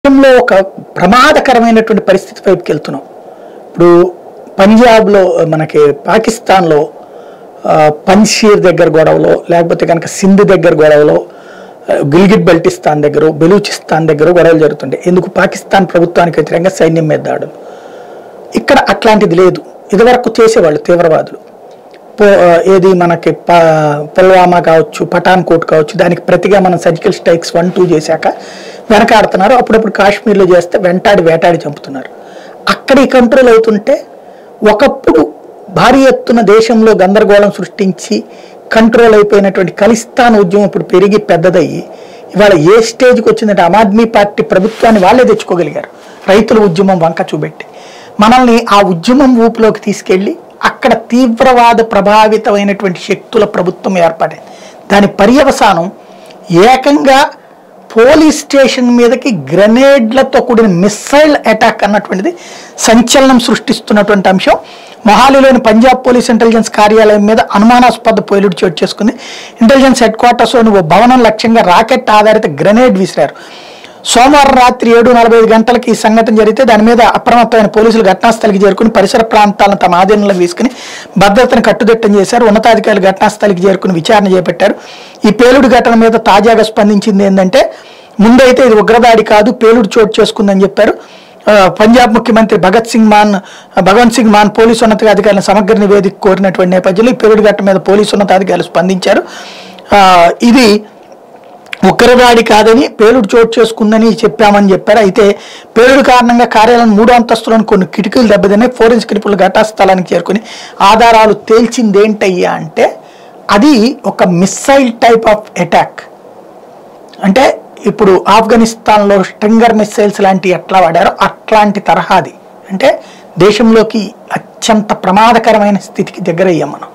దేశంలో ఒక ప్రమాదకరమైనటువంటి పరిస్థితి వైపుకి వెళ్తున్నాం ఇప్పుడు పంజాబ్లో మనకి పాకిస్తాన్లో ఆ, పంజీర్ దగ్గర గొడవలో లేకపోతే కనుక సింధ్ దగ్గర గొడవలో ఆ, గిల్గిట్ బల్టిస్తాన్ దగ్గర బెలూచిస్తాన్ దగ్గర గొడవలు జరుగుతుంటాయి ఎందుకు పాకిస్తాన్ ప్రభుత్వానికి వ్యతిరేకంగా సైన్యం మీద దాడులు ఇక్కడ అట్లాంటిది లేదు ఇదివరకు చేసేవాళ్ళు తీవ్రవాదులు పో- ఆ, ఏది మనకి ప- పుల్వామా కావచ్చు పఠాన్ కోట్ కావచ్చు దానికి ప్రతిగా మనం సర్జికల్ స్ట్రైక్స్ వన్ టూ చేశాక వెనకాడుతున్నారు అప్పుడప్పుడు కాశ్మీర్లో చేస్తే వెంటాడి వేటాడి చంపుతున్నారు అక్కడ ఈ కంట్రోల్ అవుతుంటే ఒకప్పుడు భారీ ఎత్తున దేశంలో గందరగోళం సృష్టించి కంట్రోల్ అయిపోయినటువంటి ఖలిస్తాన్ ఉద్యమం ఇప్పుడు పెరిగి పెద్దదయ్యి ఇవాళ ఏ స్టేజ్కి వచ్చిందంటే ఆమ్ ఆద్మీ పార్టీ ప్రభుత్వాన్ని వాళ్ళే తెచ్చుకోగలిగారు రైతుల ఉద్యమం వంక చూపెట్టి మనల్ని ఆ ఉద్యమం ఊపులోకి తీసుకెళ్ళి అక్కడ తీవ్రవాద ప్రభావితమైనటువంటి శక్తుల ప్రభుత్వం ఏర్పడింది దాని పర్యవసానం ఏకంగా పోలీస్ స్టేషన్ మీదకి గ్రెనేడ్లతో కూడిన మిస్సైల్ అటాక్ అన్నటువంటిది సంచలనం సృష్టిస్తున్నటువంటి అంశం మొహాలీలోని పంజాబ్ పోలీస్ ఇంటెలిజెన్స్ కార్యాలయం మీద అనుమానాస్పద పేలుడు చోటు చేసుకుంది ఇంటెలిజెన్స్ హెడ్ క్వార్టర్స్లోని ఓ భవనం లక్ష్యంగా రాకెట్ ఆధారిత గ్రెనేడ్ విసిరారు సోమవారం రాత్రి ఏడు నలభై ఐదు గంటలకి ఈ సంఘటన జరిగితే దాని మీద అప్రమత్తమైన పోలీసులు ఘటనాస్థలికి చేరుకుని పరిసర ప్రాంతాలను తమ ఆధీనంలో తీసుకుని భద్రతను కట్టుదిట్టం చేశారు ఉన్నతాధికారులు ఘటనాస్థలికి చేరుకుని విచారణ చేపట్టారు ఈ పేలుడు ఘటన మీద తాజాగా స్పందించింది ఏంటంటే ముందైతే ఇది ఉగ్రదాడి కాదు పేలుడు చోటు చేసుకుందని చెప్పారు ఆ, పంజాబ్ ముఖ్యమంత్రి భగత్ సింగ్ మాన్ భగవంత్ సింగ్ మాన్ పోలీసు ఉన్నతాధికారులను సమగ్ర నివేదిక కోరినటువంటి నేపథ్యంలో ఈ పేలుడు ఘటన మీద పోలీసు ఉన్నతాధికారులు స్పందించారు ఆ, ఇది ఉగ్రదాడి కాదని పేలుడు చోటు చేసుకుందని చెప్పామని చెప్పారు అయితే పేలుడు కారణంగా కార్యాలయం మూడో అంతస్తులోని కొన్ని కిటికీలు దెబ్బతిన్నాయి ఫోరెన్సిక్ నిపుణులు ఘటనాస్థలానికి చేరుకుని ఆధారాలు తేల్చిందేంటయ్యా అంటే అది ఒక మిస్సైల్ టైప్ ఆఫ్ అటాక్ అంటే ఇప్పుడు ఆఫ్ఘనిస్తాన్లో స్ట్రింగర్ మిస్సైల్స్ లాంటివి ఎట్లా వాడారో అట్లాంటి తరహాది అంటే దేశంలోకి అత్యంత ప్రమాదకరమైన స్థితికి దగ్గరయ్యాం మనం